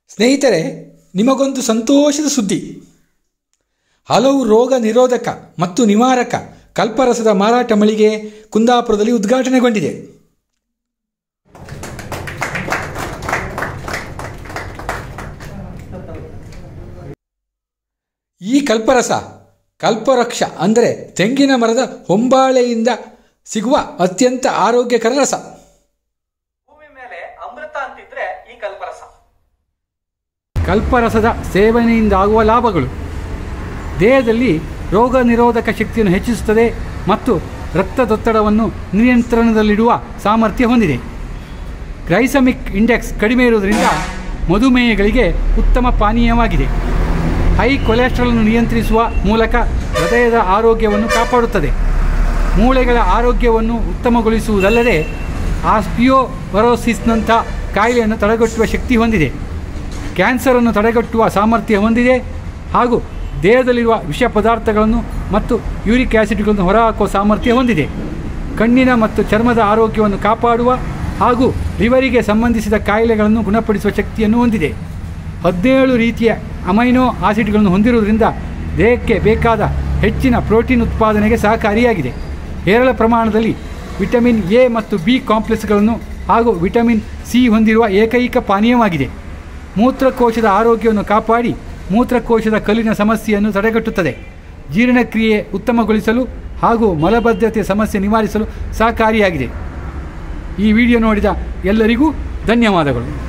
ಸ್ನೇಹಿತರೆ ನಿಮಗೊಂದು ಸಂತೋಷದ ಸುದ್ದಿ ಹಲವು ರೋಗ ನಿರೋಧಕ ಮತ್ತು ನಿವಾರಕ ಕಲ್ಪರಸದ ಮಾರಾಟ ಮಳಿಗೆ ಕುಂದಾಪುರದಲ್ಲಿ ಉದ್ಘಾಟನೆಗೊಂಡಿದೆ ಈ ಕಲ್ಪರಸ ಕಲ್ಪವೃಕ್ಷ ಅಂದರೆ ತೆಂಗಿನ ಮರದ ಹೊಂಬಾಳೆಯಿಂದ ಸಿಗುವ ಅತ್ಯಂತ ಆರೋಗ್ಯಕರ ರಸ ಭೂಮಿ ಮೇಲೆ ಅಮೃತ ಅಂತಿದ್ರೆ ಈ ಕಲ್ಪರಸ ಕಲ್ಪರಸದ ಸೇವನೆಯಿಂದಾಗುವ ಲಾಭಗಳು ದೇಹದಲ್ಲಿ ರೋಗ ನಿರೋಧಕ ಶಕ್ತಿಯನ್ನು ಹೆಚ್ಚಿಸುತ್ತದೆ ಮತ್ತು ರಕ್ತದೊತ್ತಡವನ್ನು ನಿಯಂತ್ರಣದಲ್ಲಿಡುವ ಸಾಮರ್ಥ್ಯ ಹೊಂದಿದೆ ಗ್ಲೈಸಮಿಕ್ ಇಂಡೆಕ್ಸ್ ಕಡಿಮೆ ಇರುವುದರಿಂದ ಮಧುಮೇಹಗಳಿಗೆ ಉತ್ತಮ ಪಾನೀಯವಾಗಿದೆ ಹೈ ಕೊಲೆಸ್ಟ್ರಾಲ್ನ್ನು ನಿಯಂತ್ರಿಸುವ ಮೂಲಕ ಹೃದಯದ ಆರೋಗ್ಯವನ್ನು ಕಾಪಾಡುತ್ತದೆ ಮೂಳೆಗಳ ಆರೋಗ್ಯವನ್ನು ಉತ್ತಮಗೊಳಿಸುವುದಲ್ಲದೆ ಆಸ್ಪಿಯೋವರೋಸಿಸ್ನಂಥ ಕಾಯಿಲೆಯನ್ನು ತಡೆಗಟ್ಟುವ ಶಕ್ತಿ ಹೊಂದಿದೆ ಕ್ಯಾನ್ಸರನ್ನು ತಡೆಗಟ್ಟುವ ಸಾಮರ್ಥ್ಯ ಹೊಂದಿದೆ ಹಾಗೂ ದೇಹದಲ್ಲಿರುವ ವಿಷ ಪದಾರ್ಥಗಳನ್ನು ಮತ್ತು ಯೂರಿಕ್ ಆ್ಯಸಿಡ್ಗಳನ್ನು ಹೊರಹಾಕುವ ಸಾಮರ್ಥ್ಯ ಹೊಂದಿದೆ ಕಣ್ಣಿನ ಮತ್ತು ಚರ್ಮದ ಆರೋಗ್ಯವನ್ನು ಕಾಪಾಡುವ ಹಾಗೂ ಲಿವರಿಗೆ ಸಂಬಂಧಿಸಿದ ಕಾಯಿಲೆಗಳನ್ನು ಗುಣಪಡಿಸುವ ಶಕ್ತಿಯನ್ನು ಹೊಂದಿದೆ ಹದಿನೇಳು ರೀತಿಯ ಅಮೈನೋ ಆಸಿಡ್ಗಳನ್ನು ಹೊಂದಿರುವುದರಿಂದ ದೇಹಕ್ಕೆ ಬೇಕಾದ ಹೆಚ್ಚಿನ ಪ್ರೋಟೀನ್ ಉತ್ಪಾದನೆಗೆ ಸಹಕಾರಿಯಾಗಿದೆ ಹೇರಳ ಪ್ರಮಾಣದಲ್ಲಿ ವಿಟಮಿನ್ ಎ ಮತ್ತು ಬಿ ಕಾಂಪ್ಲೆಕ್ಸ್ಗಳನ್ನು ಹಾಗೂ ವಿಟಮಿನ್ ಸಿ ಹೊಂದಿರುವ ಏಕೈಕ ಪಾನೀಯವಾಗಿದೆ ಮೂತ್ರಕೋಶದ ಆರೋಗ್ಯವನ್ನು ಕಾಪಾಡಿ ಮೂತ್ರಕೋಶದ ಕಲ್ಲಿನ ಸಮಸ್ಯೆಯನ್ನು ತಡೆಗಟ್ಟುತ್ತದೆ ಜೀರ್ಣಕ್ರಿಯೆ ಉತ್ತಮಗೊಳಿಸಲು ಹಾಗೂ ಮಲಬದ್ಧತೆ ಸಮಸ್ಯೆ ನಿವಾರಿಸಲು ಸಹಕಾರಿಯಾಗಿದೆ ಈ ವಿಡಿಯೋ ನೋಡಿದ ಎಲ್ಲರಿಗೂ ಧನ್ಯವಾದಗಳು